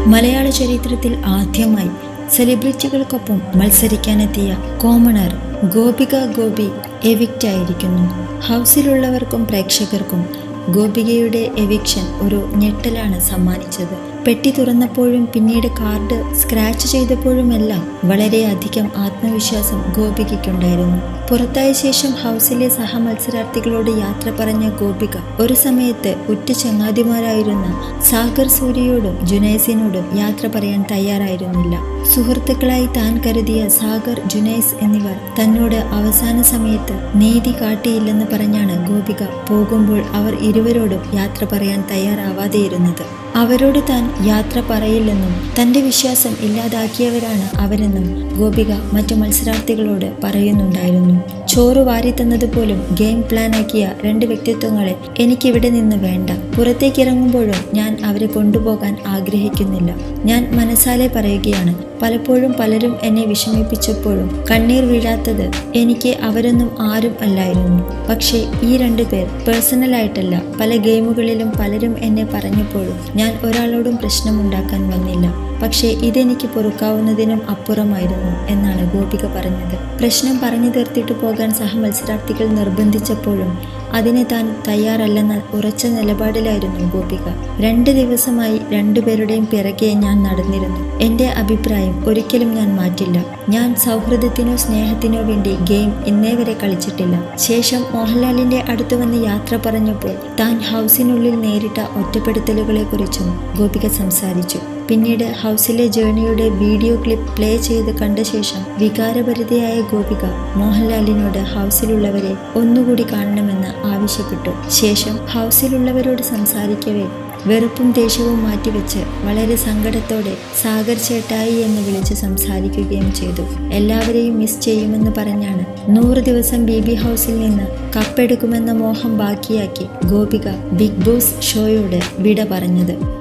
മലയാള ചരിത്രത്തിൽ ആദ്യമായി സെലിബ്രിറ്റികൾക്കൊപ്പം മത്സരിക്കാനെത്തിയ കോമണർ ഗോപിക ഗോപി എവിക്റ്റ് ആയിരിക്കുന്നു ഹൗസിലുള്ളവർക്കും പ്രേക്ഷകർക്കും ഗോപികയുടെ എവിക്ഷൻ ഒരു ഞെട്ടലാണ് സമ്മാനിച്ചത് പെട്ടി തുറന്നപ്പോഴും പിന്നീട് കാർഡ് സ്ക്രാച്ച് ചെയ്തപ്പോഴുമെല്ലാം വളരെയധികം ആത്മവിശ്വാസം ഗോപികയ്ക്കുണ്ടായിരുന്നു പുറത്തായ ശേഷം ഹൗസിലെ സഹമത്സരാർത്ഥികളോട് യാത്ര പറഞ്ഞ ഗോപിക ഒരു സമയത്ത് ഉറ്റ ചങ്ങാതിമാരായിരുന്ന സാഗർ സൂര്യയോടും ജുനൈസിനോടും യാത്ര പറയാൻ തയ്യാറായിരുന്നില്ല സുഹൃത്തുക്കളായി താൻ കരുതിയ സാഗർ ജുനൈസ് എന്നിവർ തന്നോട് അവസാന സമയത്ത് നീതി കാട്ടിയില്ലെന്ന് പറഞ്ഞാണ് ഗോപിക പോകുമ്പോൾ അവർ ഇരുവരോടും യാത്ര പറയാൻ തയ്യാറാവാതെയിരുന്നത് അവരോട് താൻ യാത്ര പറയില്ലെന്നും തന്റെ വിശ്വാസം ഇല്ലാതാക്കിയവരാണ് അവരെന്നും ഗോപിക മറ്റു മത്സരാർത്ഥികളോട് പറയുന്നുണ്ടായിരുന്നു ചോറ് വാരി തന്നതുപോലും ഗെയിം പ്ലാൻ ആക്കിയ രണ്ട് വ്യക്തിത്വങ്ങളെ എനിക്കിവിടെ നിന്ന് വേണ്ട പുറത്തേക്ക് ഇറങ്ങുമ്പോഴും ഞാൻ അവരെ കൊണ്ടുപോകാൻ ആഗ്രഹിക്കുന്നില്ല ഞാൻ മനസ്സാലെ പറയുകയാണ് പലപ്പോഴും പലരും എന്നെ വിഷമിപ്പിച്ചപ്പോഴും കണ്ണീർ വീഴാത്തത് എനിക്ക് അവരൊന്നും ആരും അല്ലായിരുന്നു പക്ഷേ ഈ രണ്ടു പേർ പേഴ്സണലായിട്ടല്ല പല ഗെയിമുകളിലും പലരും എന്നെ പറഞ്ഞപ്പോഴും ഞാൻ ഒരാളോടും പ്രശ്നമുണ്ടാക്കാൻ വന്നില്ല പക്ഷേ ഇതെനിക്ക് പൊറുക്കാവുന്നതിനും അപ്പുറമായിരുന്നു എന്നാണ് ഗോപിക പറഞ്ഞത് പ്രശ്നം പറഞ്ഞു തീർത്തിട്ട് പോകാൻ സഹമത്സരാർത്ഥികൾ നിർബന്ധിച്ചപ്പോഴും അതിന് താൻ തയ്യാറല്ലെന്ന ഉറച്ച നിലപാടിലായിരുന്നു ഗോപിക രണ്ട് ദിവസമായി രണ്ടുപേരുടെയും പിറകെ ഞാൻ നടന്നിരുന്നു എൻ്റെ അഭിപ്രായം ഒരിക്കലും ഞാൻ മാറ്റില്ല ഞാൻ സൗഹൃദത്തിനോ സ്നേഹത്തിനോ വേണ്ടി ഗെയിം ഇന്നേ വരെ കളിച്ചിട്ടില്ല ശേഷം മോഹൻലാലിന്റെ അടുത്ത് വന്ന് യാത്ര പറഞ്ഞപ്പോൾ താൻ ഹൗസിനുള്ളിൽ നേരിട്ട ഒറ്റപ്പെടുത്തലുകളെക്കുറിച്ചും ഗോപിക സംസാരിച്ചു പിന്നീട് ഹൗസിലെ ജേണിയുടെ വീഡിയോ ക്ലിപ്പ് പ്ലേ ചെയ്ത് കണ്ട ശേഷം വികാരഭരിതയായ ഗോപിക മോഹൻലാലിനോട് ഹൗസിലുള്ളവരെ ഒന്നുകൂടി കാണണമെന്ന് ആവശ്യപ്പെട്ടു ശേഷം ഹൗസിലുള്ളവരോട് സംസാരിക്കവേ വെറുപ്പും ദേഷ്യവും മാറ്റിവെച്ച് വളരെ സങ്കടത്തോടെ സാഗർ ചേട്ടായി എന്ന് വിളിച്ച് സംസാരിക്കുകയും ചെയ്തു എല്ലാവരെയും മിസ് ചെയ്യുമെന്ന് പറഞ്ഞാണ് നൂറ് ദിവസം ബി ബി ഹൗസിൽ നിന്ന് കപ്പെടുക്കുമെന്ന മോഹം ബാക്കിയാക്കി ഗോപിക ബിഗ് ബോസ് ഷോയോട് വിട പറഞ്ഞത്